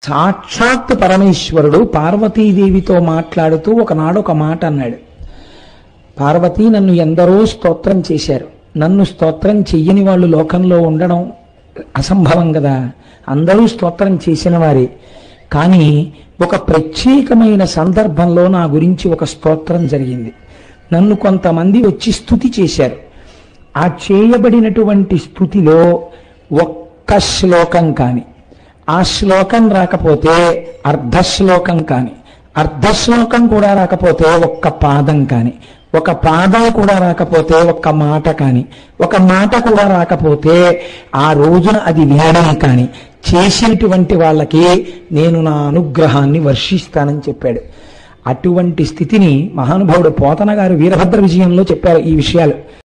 సాక్షాత్ పరమేశ్వరుడు పార్వతీదేవితో మాట్లాడుతూ ఒకనాడు ఒక మాట అన్నాడు పార్వతి నన్ను ఎందరో స్తోత్రం చేశారు నన్ను స్తోత్రం చెయ్యని వాళ్ళు లోకంలో ఉండడం అసంభవం కదా అందరూ స్తోత్రం చేసిన వారే కానీ ఒక ప్రత్యేకమైన సందర్భంలో నా గురించి ఒక స్తోత్రం జరిగింది నన్ను కొంతమంది వచ్చి స్తుతి చేశారు ఆ చేయబడినటువంటి స్థుతిలో ఒక్క శ్లోకం కాని ఆ శ్లోకం రాకపోతే అర్ధ శ్లోకం కాని అర్ధ శ్లోకం కూడా రాకపోతే ఒక్క పాదం కాని ఒక పాదం కూడా రాకపోతే ఒక్క మాట కాని ఒక మాట కూడా రాకపోతే ఆ రోజున అది వేయడం కాని చేసినటువంటి వాళ్ళకి నేను నా అనుగ్రహాన్ని వర్షిస్తానని చెప్పాడు అటువంటి స్థితిని మహానుభావుడు పోతన గారు వీరభద్ర విజయంలో చెప్పారు ఈ విషయాలు